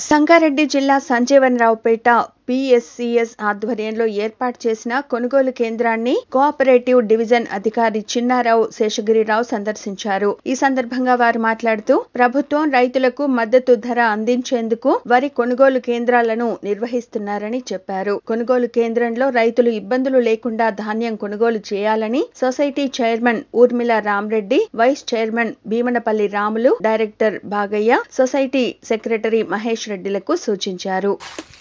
సంగారెడ్డి జిల్లా సంజీవనరావుపేట పిఎస్సిఎస్ ఆధ్వర్యంలో ఏర్పాటు చేసిన కొనుగోలు కేంద్రాన్ని కోఆపరేటివ్ డివిజన్ అధికారి చిన్నారావు శేషగిరిరావు సందర్శించారు ఈ సందర్భంగా వారు మాట్లాడుతూ ప్రభుత్వం రైతులకు మద్దతు ధర అందించేందుకు వరి కొనుగోలు కేంద్రాలను నిర్వహిస్తున్నారని చెప్పారు కొనుగోలు కేంద్రంలో రైతులు ఇబ్బందులు లేకుండా ధాన్యం కొనుగోలు చేయాలని society chairman Urmila Ramareddy vice chairman Bheemanapalli Ramulu director Bagaiah society secretary Mahesh రెడ్డిలకు సూచించారు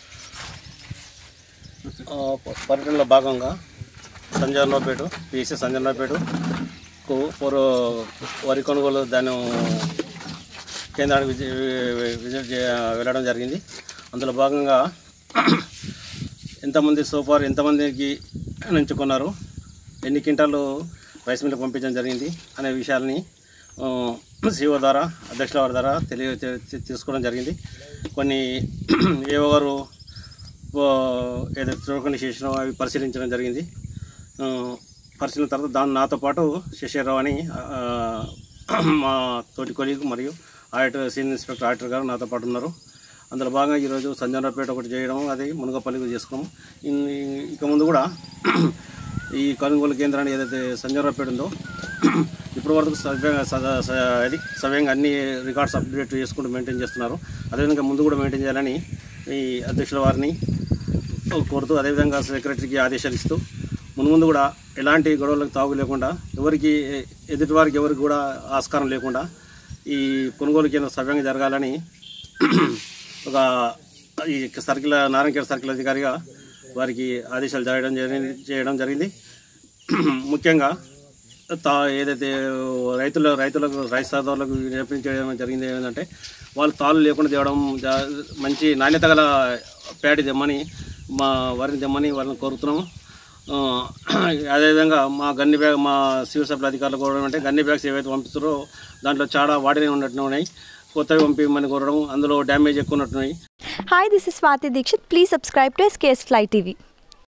ఆ, ప- పర్యటనలో భాగంగా సంజయనపేట పిఎస్సి సంజయనపేటకు ఫోర్ వరి కొనుగోలు ధాన్యం కేంద్రానికి విజి- వి- విజిట్ చే వెళ్ళడం జరిగింది అందులో భాగంగా ఎంతమంది సోఫార్ ఎంతమందికి ఎంచుకున్నారు ఎన్ని క్వింటాలు రైస్ మిల్కి పంపించడం జరిగింది అనే విషయాల్ని సిఓ ద్వారా అధ్యక్షుల వారి ద్వారా తెలియ తె- తీసుకోవడం జరిగింది కొన్ని ఏవో గారు ఓ, ఏదైతే చూడకుండా చేసినో అవి పరిశీలించడం జరిగింది ఆ, పరిశీలన తర్వాత దాని నాతో పాటు శశిరావు అని ఆ, మా తోటి కొలీగ్ మరియు ఆడిటర్ సీనియర్ ఇన్స్పెక్టర్ ఆడిటర్ గారు నాతో పాటు ఉన్నారు అందులో భాగంగా ఈరోజు సంజనపేట ఒకటి చేయడం అది మునగపల్లి చేసుకున్నాం ఇన్- ఇక ముందు కూడా ఈ కొనుగోలు కేంద్రాన్ని ఏదైతే సంజనపేట ఉందో ఇప్పటి వరకు సవ్యంగా స- స- అది సవ్యంగా అన్ని రికార్డ్స్ అప్డేట్ చేసుకుంటూ మెయింటైన్ చేస్తున్నారు అదేవిధంగా ముందు కూడా మెయింటైన్ చేయాలని ఈ అధ్యక్షుల వారిని కోరుతూ అదేవిధంగా సెక్రటరీకి ఆదేశాలు ఇస్తూ ముందు ముందు కూడా ఎలాంటి గొడవలకు తాగు లేకుండా ఎవరికి ఎదుటి వారికి ఎవరికి కూడా ఆస్కారం లేకుండా ఈ కొనుగోలు కేంద్రం సవ్యంగా జరగాలని ఒక ఈ సర్కిల్ నారాయణఖేడ్ సర్కిల్ అధికారిగా వారికి ఆదేశాలు చేయడం జరిగింది చేయడం జరిగింది ముఖ్యంగా తా ఏదైతే రైతుల రైతులకు రైతు సోదరులకు నేర్పించడం జరిగింది ఏంటంటే వాళ్ళు తాళ్ళు లేకుండా తేవడం జా- మంచి నాణ్యత గల ప్యాడి తెమ్మని మా వరిని తెమ్మని వాళ్ళని కోరుతున్నాము ఆ, అదేవిధంగా మా గన్ని బ్యాగ్ మా సివిల్ సప్లై అధికారులు కోరడం అంటే గన్ని బ్యాగ్స్ ఏవైతే పంపిస్తారో దాంట్లో చాలా వాడినే ఉన్నట్టు ఉన్నాయి కొత్తవి పంపించమని కోరడం అందులో డ్యామేజ్ ఎక్కువ ఉన్నట్టున్నాయి Hi, this is Swati Dikshit. Please subscribe to SKS Fly TV.